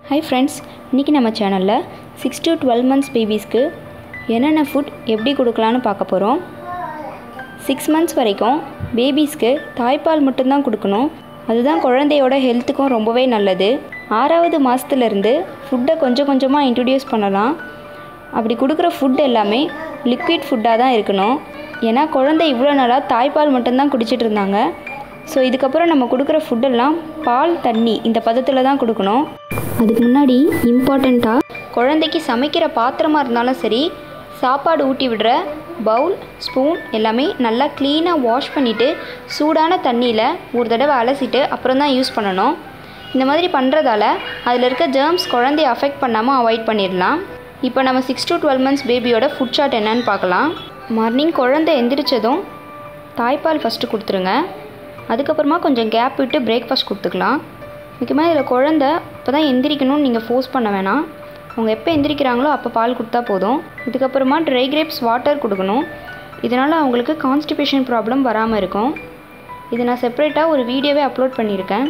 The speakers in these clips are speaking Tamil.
ஹாய் ஃப்ரெண்ட்ஸ் இன்றைக்கி நம்ம சேனலில் சிக்ஸ் to டுவெல் மந்த்ஸ் பேபிஸ்க்கு என்னென்ன ஃபுட் எப்படி கொடுக்கலான்னு பார்க்க போகிறோம் சிக்ஸ் மந்த்ஸ் வரைக்கும் பேபிஸ்க்கு தாய்ப்பால் மட்டும்தான் கொடுக்கணும் அதுதான் குழந்தையோட ஹெல்த்துக்கும் ரொம்பவே நல்லது ஆறாவது மாதத்துலேருந்து ஃபுட்டை கொஞ்சம் கொஞ்சமாக இன்ட்ரடியூஸ் பண்ணலாம் அப்படி கொடுக்குற ஃபுட் எல்லாமே லிக்விட் ஃபுட்டாக தான் இருக்கணும் ஏன்னா குழந்தை இவ்வளோ நாளாக தாய்ப்பால் மட்டும்தான் குடிச்சிட்டு இருந்தாங்க ஸோ இதுக்கப்புறம் நம்ம கொடுக்குற ஃபுட்டெல்லாம் பால் தண்ணி இந்த பதத்தில் தான் கொடுக்கணும் அதுக்கு முன்னாடி இம்பார்ட்டண்ட்டாக குழந்தைக்கு சமைக்கிற பாத்திரமாக இருந்தாலும் சரி சாப்பாடு ஊட்டி விடுற பவுல் ஸ்பூன் எல்லாமே நல்லா க்ளீனாக வாஷ் பண்ணிவிட்டு சூடான தண்ணியில் ஒரு தடவை அலசிட்டு அப்புறம் தான் யூஸ் பண்ணணும் இந்த மாதிரி பண்ணுறதால அதில் இருக்க ஜெர்ம்ஸ் குழந்தைய அஃபெக்ட் பண்ணாமல் அவாய்ட் பண்ணிடலாம் இப்போ நம்ம சிக்ஸ் to டுவெல் மந்த்ஸ் பேபியோட ஃபுட் சார்ட் என்னன்னு பார்க்கலாம் மார்னிங் குழந்தை எந்திரிச்சதும் தாய்ப்பால் ஃபஸ்ட்டு கொடுத்துருங்க அதுக்கப்புறமா கொஞ்சம் கேப் விட்டு பிரேக்ஃபாஸ்ட் கொடுத்துக்கலாம் முக்கியமாக இதில் குழந்த இப்போ தான் எந்திரிக்கணும்னு நீங்கள் ஃபோர்ஸ் பண்ண வேணாம் அவங்க எப்போ எந்திரிக்கிறாங்களோ அப்போ பால் கொடுத்தா போதும் இதுக்கப்புறமா ட்ரை கிரேப்ஸ் வாட்டர் கொடுக்கணும் இதனால் அவங்களுக்கு கான்ஸ்டிபேஷன் ப்ராப்ளம் வராமல் இருக்கும் இது நான் செப்பரேட்டாக ஒரு வீடியோவே அப்லோட் பண்ணியிருக்கேன்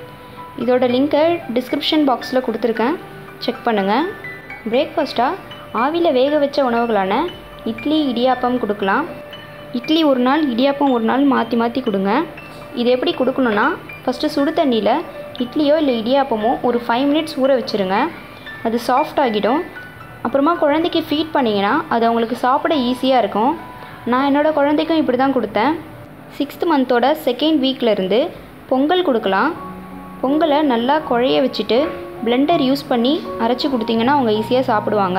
இதோட லிங்க்கை டிஸ்கிரிப்ஷன் பாக்ஸில் கொடுத்துருக்கேன் செக் பண்ணுங்கள் பிரேக்ஃபாஸ்ட்டாக ஆவியில் வேக வச்ச உணவுகளான இட்லி இடியாப்பம் கொடுக்கலாம் இட்லி ஒரு நாள் இடியாப்பம் ஒரு நாள் மாற்றி மாற்றி கொடுங்க இது எப்படி கொடுக்கணுன்னா ஃபஸ்ட்டு சுடு தண்ணியில் இட்லியோ இல்லை இடியாப்பமோ ஒரு ஃபைவ் மினிட்ஸ் ஊற வச்சுருங்க அது சாஃப்ட் ஆகிடும் அப்புறமா குழந்தைக்கு ஃபீட் பண்ணிங்கன்னா அது அவங்களுக்கு சாப்பிட ஈஸியாக இருக்கும் நான் என்னோடய குழந்தைக்கும் இப்படி தான் கொடுத்தேன் சிக்ஸ்த் மந்தோட செகண்ட் வீக்லேருந்து பொங்கல் கொடுக்கலாம் பொங்கலை நல்லா குழைய வச்சுட்டு பிளெண்டர் யூஸ் பண்ணி அரைச்சி கொடுத்தீங்கன்னா அவங்க ஈஸியாக சாப்பிடுவாங்க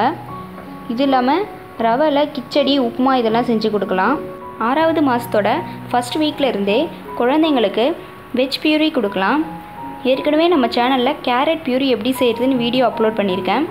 இது இல்லாமல் ரவையில் கிச்சடி உப்புமா இதெல்லாம் செஞ்சு கொடுக்கலாம் ஆறாவது மாதத்தோட ஃபஸ்ட் வீக்கில் இருந்தே குழந்தைங்களுக்கு வெஜ் பியூரி கொடுக்கலாம் ஏற்கனவே நம்ம சேனலில் கேரட் பியூரி எப்படி செய்கிறதுன்னு வீடியோ அப்லோட் பண்ணியிருக்கேன்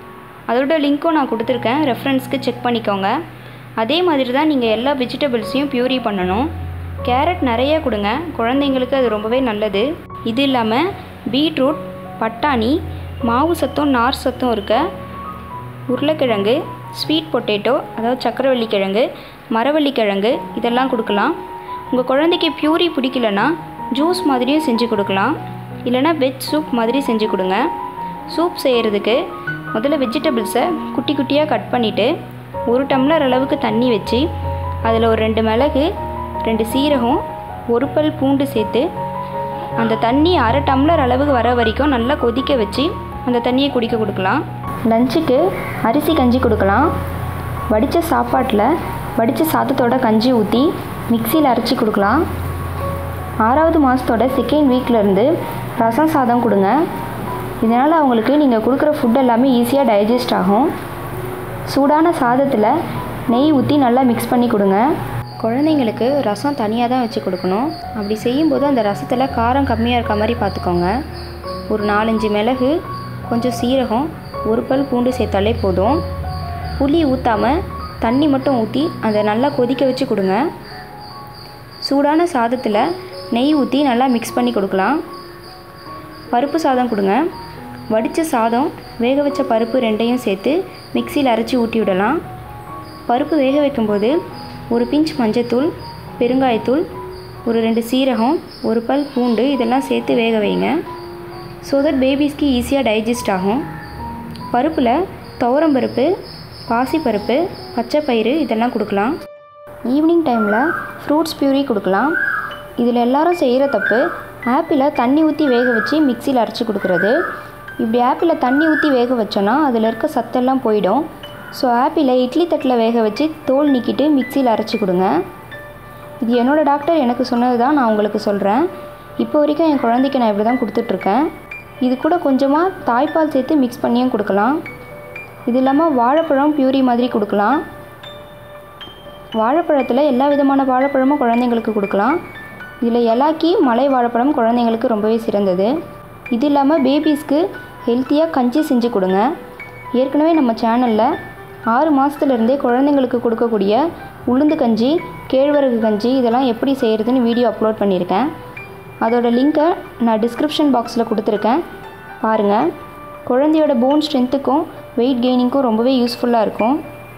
அதோட லிங்க்கும் நான் கொடுத்துருக்கேன் ரெஃபரன்ஸ்க்கு செக் பண்ணிக்கோங்க அதே மாதிரி தான் நீங்கள் எல்லா வெஜிடபிள்ஸையும் பியூரி பண்ணணும் கேரட் நிறைய கொடுங்க குழந்தைங்களுக்கு அது ரொம்பவே நல்லது இது இல்லாமல் பீட்ரூட் பட்டாணி மாவு சத்தும் நார் சத்தும் இருக்க உருளைக்கிழங்கு ஸ்வீட் பொட்டேட்டோ அதாவது சக்கரவள்ளி கிழங்கு மரவள்ளி கிழங்கு இதெல்லாம் கொடுக்கலாம் உங்கள் குழந்தைக்கு பியூரி பிடிக்கலனா ஜூஸ் மாதிரியும் செஞ்சு கொடுக்கலாம் இல்லைனா வெஜ் சூப் மாதிரி செஞ்சு கொடுங்க சூப் செய்கிறதுக்கு முதல்ல வெஜிடபிள்ஸை குட்டி குட்டியாக கட் பண்ணிவிட்டு ஒரு டம்ளர் அளவுக்கு தண்ணி வச்சு அதில் ஒரு ரெண்டு மிளகு ரெண்டு சீரகம் ஒரு பல் பூண்டு சேர்த்து அந்த தண்ணி அரை டம்ளர் அளவுக்கு வர வரைக்கும் நல்லா கொதிக்க வச்சு அந்த தண்ணியை குடிக்க கொடுக்கலாம் லஞ்சுக்கு அரிசி கஞ்சி கொடுக்கலாம் வடித்த சாப்பாட்டில் வடித்த சாதத்தோட கஞ்சி ஊற்றி மிக்சியில் அரைச்சி கொடுக்கலாம் ஆறாவது மாதத்தோட செகண்ட் வீக்லேருந்து ரசம் சாதம் கொடுங்க இதனால் அவங்களுக்கு நீங்கள் கொடுக்குற ஃபுட் எல்லாமே ஈஸியாக டைஜஸ்ட் ஆகும் சூடான சாதத்தில் நெய் ஊற்றி நல்லா மிக்ஸ் பண்ணி கொடுங்க குழந்தைங்களுக்கு ரசம் தனியாக தான் வச்சு கொடுக்கணும் அப்படி செய்யும்போது அந்த ரசத்தில் காரம் கம்மியாக இருக்க மாதிரி பார்த்துக்கோங்க ஒரு நாலஞ்சு மிளகு கொஞ்சம் சீரகம் ஒரு பல் பூண்டு சேர்த்தாலே போதும் புளி ஊற்றாமல் தண்ணி மட்டும் ஊற்றி அதை நல்லா கொதிக்க வச்சு கொடுங்க சூடான சாதத்தில் நெய் ஊற்றி நல்லா மிக்ஸ் பண்ணி கொடுக்கலாம் பருப்பு சாதம் கொடுங்க வடித்த சாதம் வேக வச்ச பருப்பு ரெண்டையும் சேர்த்து மிக்சியில் அரைச்சி ஊட்டி விடலாம் பருப்பு வேக வைக்கும்போது ஒரு பிஞ்ச் மஞ்சத்தூள் பெருங்காயத்தூள் ஒரு ரெண்டு சீரகம் ஒரு பல் பூண்டு இதெல்லாம் சேர்த்து வேக வைங்க ஸோ தட் பேபிஸ்க்கு ஈஸியாக டைஜஸ்ட் ஆகும் பருப்பில் துவரம்பருப்பு பாசிப்பருப்பு பச்சைப்பயிறு இதெல்லாம் கொடுக்கலாம் ஈவினிங் டைமில் ஃப்ரூட்ஸ் பியூரி கொடுக்கலாம் இதில் எல்லாரும் செய்கிற தப்பு ஆப்பிளை தண்ணி ஊற்றி வேக வச்சு மிக்சியில் அரைச்சி கொடுக்குறது இப்படி ஆப்பிளை தண்ணி ஊற்றி வேக வச்சோன்னா அதில் இருக்க சத்தெல்லாம் போயிடும் ஸோ ஆப்பிளை இட்லி தட்டில் வேக வச்சு தோல் நீக்கிட்டு மிக்சியில் அரைச்சி கொடுங்க இது என்னோடய டாக்டர் எனக்கு சொன்னது தான் நான் உங்களுக்கு சொல்கிறேன் இப்போ வரைக்கும் என் குழந்தைக்கு நான் இப்படி தான் கொடுத்துட்ருக்கேன் இது கூட கொஞ்சமாக தாய்ப்பால் சேர்த்து மிக்ஸ் பண்ணியும் கொடுக்கலாம் இது இல்லாமல் வாழைப்பழம் பியூரி மாதிரி கொடுக்கலாம் வாழைப்பழத்தில் எல்லா விதமான வாழைப்பழமும் குழந்தைங்களுக்கு கொடுக்கலாம் இதில் எலாக்கி மலை வாழைப்பழம் குழந்தைங்களுக்கு ரொம்பவே சிறந்தது இது இல்லாமல் பேபிஸ்க்கு ஹெல்த்தியாக கஞ்சி செஞ்சு கொடுங்க ஏற்கனவே நம்ம சேனலில் ஆறு மாதத்துலேருந்தே குழந்தைங்களுக்கு கொடுக்கக்கூடிய உளுந்து கஞ்சி கேழ்வரகு கஞ்சி இதெல்லாம் எப்படி செய்கிறதுன்னு வீடியோ அப்லோட் பண்ணியிருக்கேன் அதோட லிங்க்கை நான் டிஸ்கிரிப்ஷன் பாக்ஸில் கொடுத்துருக்கேன் பாருங்கள் குழந்தையோட போன் ஸ்ட்ரென்த்துக்கும் வெயிட் கெய்னிங்க்கும் ரொம்பவே யூஸ்ஃபுல்லாக இருக்கும்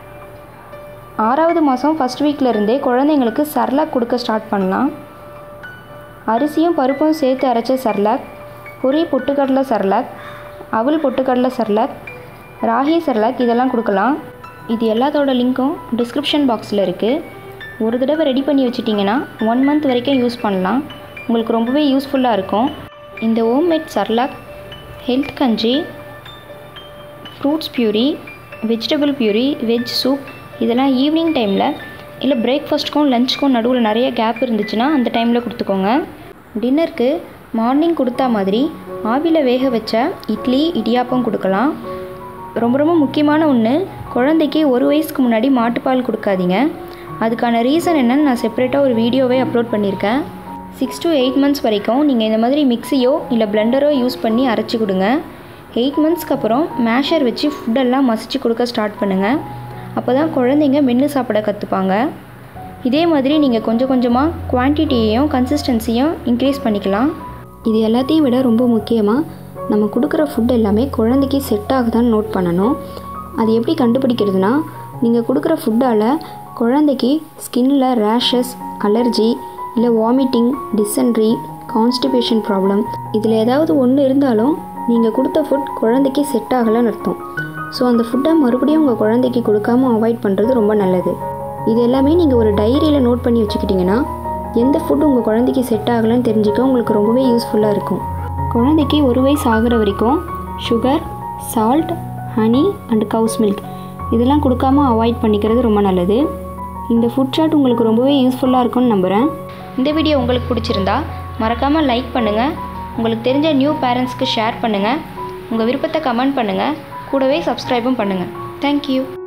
ஆறாவது மாதம் ஃபஸ்ட் வீக்லேருந்தே குழந்தைங்களுக்கு சர்லாக் கொடுக்க ஸ்டார்ட் பண்ணலாம் அரிசியும் பருப்பும் சேர்த்து அரைச்ச சர்லாக் பொரி பொட்டுக்கடலை சர்லாக் அவல் பொட்டுக்கடலை சர்லாக் ராகி சர்லாக் இதெல்லாம் கொடுக்கலாம் இது எல்லாத்தோட லிங்க்கும் டிஸ்கிரிப்ஷன் பாக்ஸில் இருக்குது ஒரு தடவை ரெடி பண்ணி வச்சிட்டிங்கன்னா ஒன் மந்த் வரைக்கும் யூஸ் பண்ணலாம் உங்களுக்கு ரொம்பவே யூஸ்ஃபுல்லாக இருக்கும் இந்த ஹோம்மேட் சர்லாக் ஹெல்த் கஞ்சி fruits puree vegetable puree veg soup இதெல்லாம் ஈவினிங் டைமில் இல்லை பிரேக்ஃபாஸ்ட்டுக்கும் லஞ்சுக்கும் நடுவில் நிறைய கேப் இருந்துச்சுன்னா அந்த டைமில் கொடுத்துக்கோங்க டின்னருக்கு மார்னிங் கொடுத்தா மாதிரி ஆவியில் வேக வச்ச இட்லி இடியாப்பம் கொடுக்கலாம் ரொம்ப ரொம்ப முக்கியமான ஒன்று குழந்தைக்கு ஒரு வயசுக்கு முன்னாடி மாட்டுப்பால் கொடுக்காதீங்க அதுக்கான ரீசன் என்னன்னு நான் செப்பரேட்டாக ஒரு வீடியோவே அப்லோட் பண்ணியிருக்கேன் சிக்ஸ் டு எயிட் மந்த்ஸ் வரைக்கும் நீங்கள் இந்த மாதிரி மிக்ஸியோ இல்லை பிளெண்டரோ யூஸ் பண்ணி அரைச்சி கொடுங்க எயிட் மந்த்ஸ்க்கு அப்புறம் மேஷர் வச்சு ஃபுட்டெல்லாம் மசிச்சு கொடுக்க ஸ்டார்ட் பண்ணுங்கள் அப்போ தான் குழந்தைங்க மென்று சாப்பிட கற்றுப்பாங்க இதே மாதிரி நீங்கள் கொஞ்சம் கொஞ்சமாக குவான்டிட்டியையும் கன்சிஸ்டன்சியும் இன்க்ரீஸ் பண்ணிக்கலாம் இது எல்லாத்தையும் விட ரொம்ப முக்கியமாக நம்ம கொடுக்குற ஃபுட் எல்லாமே குழந்தைக்கு செட் ஆகுதான்னு நோட் பண்ணணும் அது எப்படி கண்டுபிடிக்கிறதுனா நீங்கள் கொடுக்குற ஃபுட்டால் குழந்தைக்கு ஸ்கின்னில் ரேஷஸ் அலர்ஜி இல்லை வாமிட்டிங் டிசென்ட்ரி கான்ஸ்டிபேஷன் ப்ராப்ளம் இதில் ஏதாவது ஒன்று இருந்தாலும் நீங்கள் கொடுத்த ஃபுட் குழந்தைக்கு செட் ஆகலைன்னு அர்த்தம் ஸோ அந்த ஃபுட்டை மறுபடியும் உங்கள் குழந்தைக்கு கொடுக்காம அவாய்ட் பண்ணுறது ரொம்ப நல்லது இது எல்லாமே நீங்கள் ஒரு டைரியில் நோட் பண்ணி வச்சுக்கிட்டிங்கன்னா எந்த ஃபுட் உங்கள் குழந்தைக்கு செட் ஆகலைன்னு தெரிஞ்சுக்க உங்களுக்கு ரொம்பவே யூஸ்ஃபுல்லாக இருக்கும் குழந்தைக்கு ஒரு வயசு ஆகிற வரைக்கும் sugar salt honey and cow's milk இதெல்லாம் கொடுக்காம அவாய்ட் பண்ணிக்கிறது ரொம்ப நல்லது இந்த ஃபுட் சார்ட் உங்களுக்கு ரொம்பவே யூஸ்ஃபுல்லாக இருக்கும்னு நம்புகிறேன் இந்த வீடியோ உங்களுக்கு பிடிச்சிருந்தா மறக்காமல் லைக் பண்ணுங்கள் உங்களுக்கு தெரிஞ்ச நியூ பேரண்ட்ஸ்க்கு ஷேர் பண்ணுங்கள் உங்கள் விருப்பத்தை கமெண்ட் பண்ணுங்கள் கூடவே சப்ஸ்கிரைபும் பண்ணுங்கள் தேங்க்யூ